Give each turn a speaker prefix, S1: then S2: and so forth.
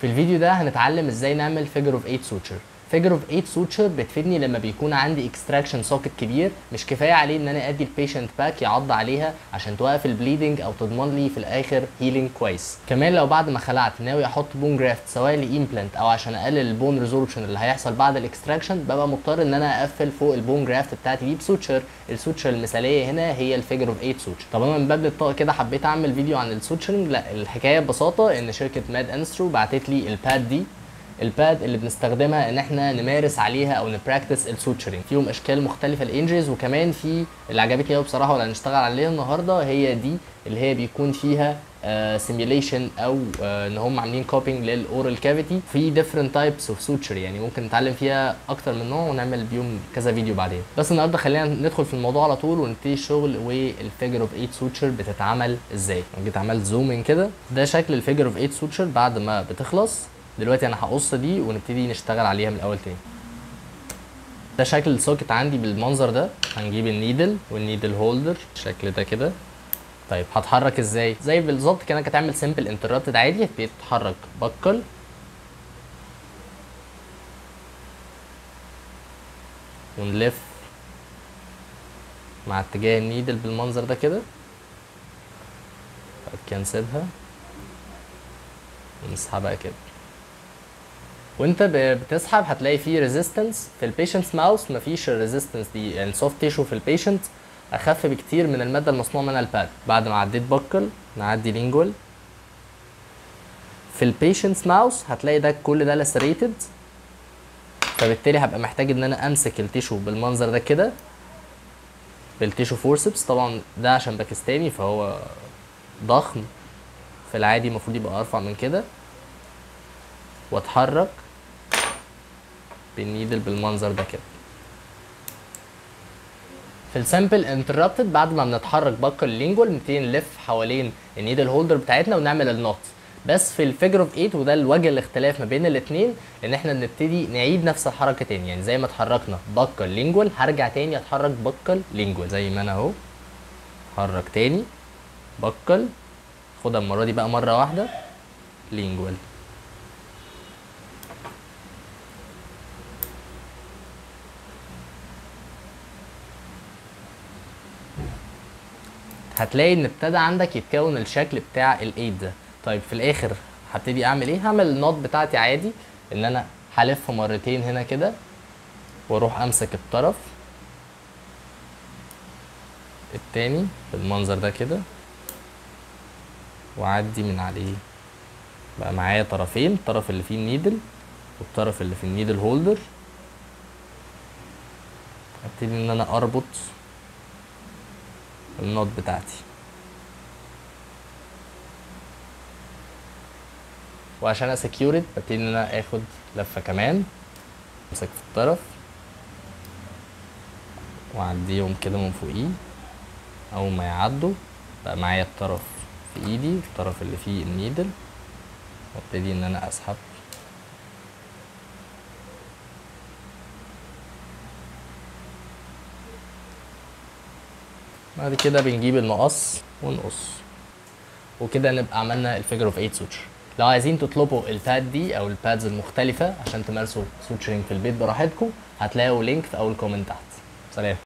S1: في الفيديو ده هنتعلم ازاي نعمل فيجر اوف 8 سوتشر فيجر اوف 8 سوتشر بتفيدني لما بيكون عندي اكستراكشن سوكت كبير مش كفايه عليه ان انا ادي البيشنت باك يعض عليها عشان توقف البليدنج او تضمن لي في الاخر هيلينج كويس كمان لو بعد ما خلعت ناوي احط بون جرافت سواء لامبلانت او عشان اقلل البون ريزوربشن اللي هيحصل بعد الاكستراكشن ببقى مضطر ان انا اقفل فوق البون جرافت بتاعتي دي بسوتشر السوتشر المثاليه هنا هي الفيجر اوف 8 سوتشر طب انا من باب الطاقه كده حبيت اعمل فيديو عن السوتشرنج لا الحكايه ببساطه ان شركه ماد انسترو بعتت لي الباد دي الباد اللي بنستخدمها ان احنا نمارس عليها او نبراكتس السوتشرنج فيهم اشكال مختلفه الانجريز وكمان في اللي عجبتني قوي بصراحه واللي هنشتغل عليها النهارده هي دي اللي هي بيكون فيها سيميوليشن uh, او uh, ان هم عاملين كوبينج للاورال كافيتي في ديفرنت تايبس اوف سوتشر يعني ممكن نتعلم فيها اكتر من نوع ونعمل بيهم كذا فيديو بعدين بس النهارده خلينا ندخل في الموضوع على طول ونبتدي الشغل والفيجر اوف 8 سوتشر بتتعمل ازاي جيت عملت زوم كده ده شكل الفيجر اوف 8 سوتشر بعد ما بتخلص دلوقتي انا هقص دي ونبتدي نشتغل عليها من الاول تاني ده شكل السوكت عندي بالمنظر ده هنجيب النيدل والنيدل هولدر الشكل ده كده طيب هتحرك ازاي زي بالظبط كانك هتعمل سمبل انتربتد عادي هتبتدي تتحرك بكل ونلف مع اتجاه النيدل بالمنظر ده كده بعد كده نسيبها ونسحبها كده وانت بتسحب هتلاقي فيه ريزيستنس في البيشنتس ماوس مفيش الريزيستنس دي يعني سوفت تيشو في البيشنت اخف بكتير من الماده المصنوع منها الباد بعد ما عديت بكل نعدي لينجوال في البيشنتس ماوس هتلاقي ده كل ده لاسريتد فبالتالي هبقى محتاج ان انا امسك التيشو بالمنظر ده كده بالتيشو فورسبس طبعا ده عشان باكستاني فهو ضخم في العادي المفروض يبقى ارفع من كده واتحرك بالنيدل بالمنظر ده كده في السامبل انتربتد بعد ما بنتحرك بكر اللينجوال بنبتدي نلف حوالين النيدل هولدر بتاعتنا ونعمل النوت بس في الفيجر اوف 8 وده الوجه الاختلاف ما بين الاثنين ان احنا بنبتدي نعيد نفس الحركه تاني يعني زي ما اتحركنا بكر لينجوال هرجع تاني اتحرك بكر لينجوال زي ما انا اهو اتحرك تاني بكل خدها المره دي بقى مره واحده لينجوال هتلاقي ان ابتدى عندك يتكون الشكل بتاع الايد ده طيب في الاخر هبتدي اعمل ايه هعمل النوت بتاعتي عادي ان انا هلف مرتين هنا كده واروح امسك الطرف التاني بالمنظر ده كده واعدي من عليه بقى معايا طرفين الطرف اللي فيه النيدل والطرف اللي في النيدل هولدر ابتدي ان انا اربط النوت بتاعتي وعشان اسكيورت ببتدي ان انا اخد لفه كمان امسك في الطرف واعديهم كده من فوقيه اول ما يعدوا بقى معايا الطرف في ايدي الطرف اللي فيه النيدل وابتدي ان انا اسحب بعد كده بنجيب المقص ونقص وكده نبقى عملنا الفيجر اوف 8 سوتشر لو عايزين تطلبوا الباد دي او البادز المختلفه عشان تمارسوا سوتشرنج في البيت براحتكم هتلاقوا لينك في اول كومنت تحت سلام